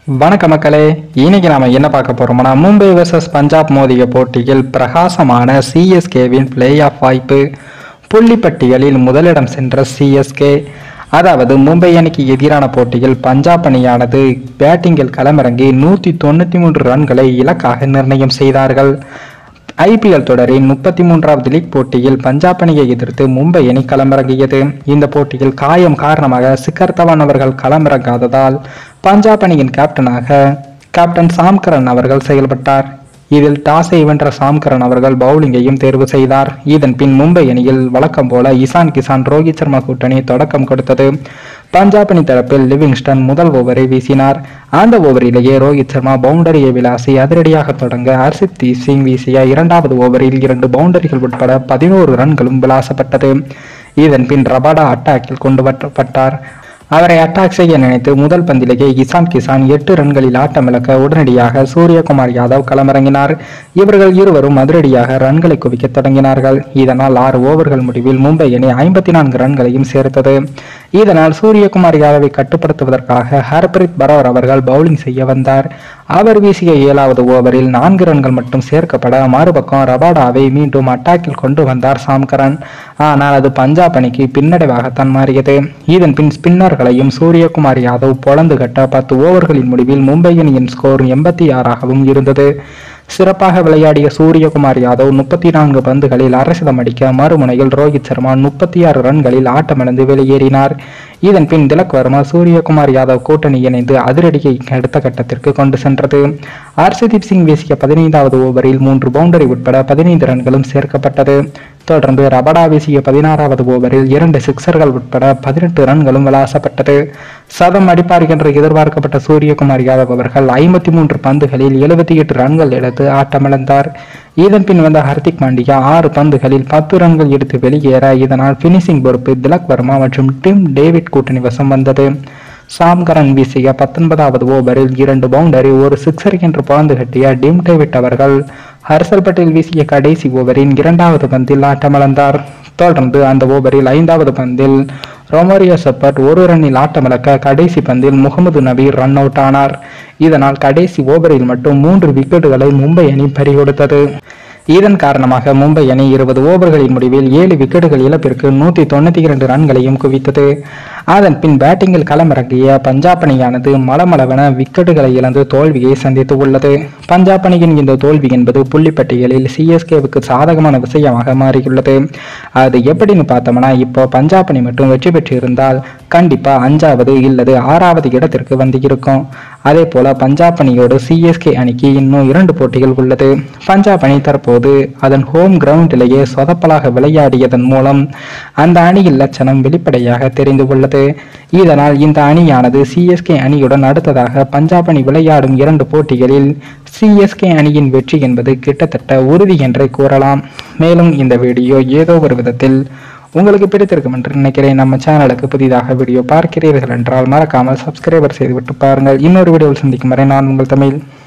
வணக்க மக்களே இன்னைக்கு நாம என்ன பார்க்க போறோம்னா மும்பை வெர்சஸ் பஞ்சாப் மோதிய போட்டியில் பிரகாசமான சிஎஸ்கேவின் பிளே ஆஃப் வாய்ப்பு புள்ளிப்பட்டியலில் முதலிடம் சென்ற சிஎஸ்கே அதாவது மும்பை அணிக்கு எதிரான போட்டியில் பஞ்சாப் அணியானது பேட்டிங்கில் களமிறங்கி நூற்றி தொண்ணூற்றி மூன்று ரன்களை இலக்காக நிர்ணயம் செய்தார்கள் ஐபிஎல் தொடரின் முப்பத்தி மூன்றாவது லீக் போட்டியில் பஞ்சாப் அணியை எதிர்த்து மும்பை அணி களமிறங்கியது இந்த போட்டியில் காயம் காரணமாக சிக்கர் தவான் அவர்கள் களமிறங்காததால் பஞ்சாப் அணியின் கேப்டனாக கேப்டன் சாம்கரன் அவர்கள் செயல்பட்டார் இதில் டாஸை வென்ற சாம்கரன் அவர்கள் பவுலிங்கையும் தேர்வு செய்தார் இதன் பின் மும்பை அணியில் வழக்கம் போல இசான் கிசான் ரோஹித் சர்மா கூட்டணி தொடக்கம் கொடுத்தது பஞ்சாப் அணி தரப்பில் லிவிங்ஸ்டன் முதல் ஓவரை வீசினார் அந்த ஓவரிலேயே ரோஹித் சர்மா பவுண்டரியை விளாசி அதிரடியாக தொடங்க ஹர்ஷித் தீப் சிங் வீசிய இரண்டாவது ஓவரில் இரண்டு பவுண்டரிகள் உட்பட பதினோரு ரன்களும் விளாசப்பட்டது இதன் பின் ரபாடா அட்டாக்கில் கொண்டு வரப்பட்டார் அவரை அட்டாக் செய்ய நினைத்து முதல் பந்திலேயே இசான் கிசான் எட்டு ரன்களில் ஆட்டமிழக்க உடனடியாக சூரியகுமார் யாதவ் களமிறங்கினார் இவர்கள் இருவரும் அதிரடியாக ரன்களை குவிக்க தொடங்கினார்கள் இதனால் ஆறு ஓவர்கள் முடிவில் மும்பை அணி ஐம்பத்தி நான்கு ரன்களையும் சேர்த்தது இதனால் சூரியகுமார் யாதவை கட்டுப்படுத்துவதற்காக ஹர்பிரீத் பரோர் அவர்கள் பவுலிங் செய்ய வந்தார் அவர் வீசிய ஏழாவது ஓவரில் நான்கு ரன்கள் மட்டும் சேர்க்கப்பட மறுபக்கம் ரபாடாவை மீண்டும் அட்டாக்கில் கொண்டு வந்தார் சாம்கரன் ஆனால் அது பஞ்சாப் அணிக்கு பின்னடைவாகத்தான் மாறியது இதன் பின் ஸ்பின்னர்களையும் சூரியகுமார் யாதவ் பொழந்து கட்ட பத்து ஓவர்களின் முடிவில் மும்பை அணியின் ஸ்கோர் எண்பத்தி ஆறாகவும் இருந்தது சிறப்பாக விளையாடிய சூரியகுமார் யாதவ் முப்பத்தி நான்கு பந்துகளில் அரசிதம் அடிக்க மறுமுனையில் ரோஹித் சர்மா முப்பத்தி ஆறு ரன்களில் ஆட்டமிழந்து வெளியேறினார் இதன் பின் திலக் வர்மா சூரியகுமார் யாதவ் கூட்டணி இணைந்து அதிரடியை அடுத்த கட்டத்திற்கு கொண்டு சென்றது ஹர்ஷதீப் சிங் வீசிய பதினைந்தாவது ஓவரில் மூன்று பவுண்டரி உட்பட பதினைந்து ரன்களும் சேர்க்கப்பட்டது தொடர்ந்து ரபடா வீசிய பதினாறாவது ஓவரில் இரண்டு சிக்சர்கள் உட்பட பதினெட்டு ரன்களும் விளாசப்பட்டது சதம் அடிப்பார் என்று எதிர்பார்க்கப்பட்ட சூரியகுமார் யாதவ் அவர்கள் ஐம்பத்தி மூன்று பந்துகளில் எழுபத்தி எட்டு ரன்கள் எடுத்து ஆட்டமிழந்தார் இதன் பின் வந்த ஹர்திக் பாண்டியா ஆறு பந்துகளில் பத்து ரன்கள் எடுத்து வெளியேற இதனால் பினிஷிங் பொறுப்பு திலக் வர்மா மற்றும் டிம் டேவிட் கூட்டணி வசம் வந்தது சாம்கரன் வீசிய பத்தொன்பதாவது ஓவரில் இரண்டு பவுண்டரி ஒரு சிக்ஸர் என்று பாந்து கட்டிய டிம் டேவிட் அவர்கள் ஹர்ஷல் பட்டேல் வீசிய கடைசி ஓவரின் இரண்டாவது பந்தில் ஆட்டமிழந்தார் தொடர்ந்து அந்த ஓவரில் ஐந்தாவது பந்தில் ரொமோரியோ செப்பர்ட் ஒரு ரன்னில் ஆட்டமிழக்க கடைசி பந்தில் முகமது நபீர் ரன் அவுட் ஆனார் இதனால் கடைசி ஓவரில் மட்டும் மூன்று விக்கெட்டுகளை மும்பை அணி பறிகொடுத்தது இதன் காரணமாக மும்பை அணி இருபது ஓவர்களின் முடிவில் ஏழு விக்கெட்டுகள் இழப்பிற்கு நூத்தி தொண்ணூத்தி இரண்டு ரன்களையும் குவித்தது அதன் பின் பேட்டிங்கில் களமிறங்கிய பஞ்சாப் அணியானது மளமளவென விக்கெட்டுகளை இழந்து தோல்வியை சந்தித்து உள்ளது பஞ்சாப் அணியின் இந்த தோல்வி என்பது புள்ளிப்பட்டியலில் சிஎஸ்கேவுக்கு சாதகமான விஷயமாக மாறியுள்ளது அது எப்படின்னு பார்த்தோம்னா இப்போ பஞ்சாப் அணி மட்டும் வெற்றி பெற்றிருந்தால் கண்டிப்பா அஞ்சாவது இல்லது ஆறாவது இடத்திற்கு வந்து இருக்கும் அதே போல பஞ்சாப் அணியோடு சிஎஸ்கே அணிக்கு இன்னும் இரண்டு போட்டிகள் உள்ளது பஞ்சாப் அணி தற்போது அதன் ஹோம் கிரவுண்டிலேயே சொதப்பலாக விளையாடியதன் மூலம் அந்த அணியின் லட்சணம் வெளிப்படையாக தெரிந்து உள்ளது இதனால் இந்த அணியானது சிஎஸ்கே அணியுடன் அடுத்ததாக பஞ்சாப் அணி விளையாடும் இரண்டு போட்டிகளில் சிஎஸ்கே அணியின் வெற்றி என்பது கிட்டத்தட்ட உறுதி என்றே கூறலாம் மேலும் இந்த வீடியோ ஏதோ ஒரு விதத்தில் உங்களுக்கு பிடித்திருக்கும் என்று நினைக்கிறேன் நம்ம சேனலுக்கு புதிதாக வீடியோ பார்க்கிறீர்கள் என்றால் மறக்காமல் சப்ஸ்கிரைபர் செய்துவிட்டு பாருங்கள் இன்னொரு வீடியோவில் சந்திக்கும் வரை நான் உங்கள் தமிழ்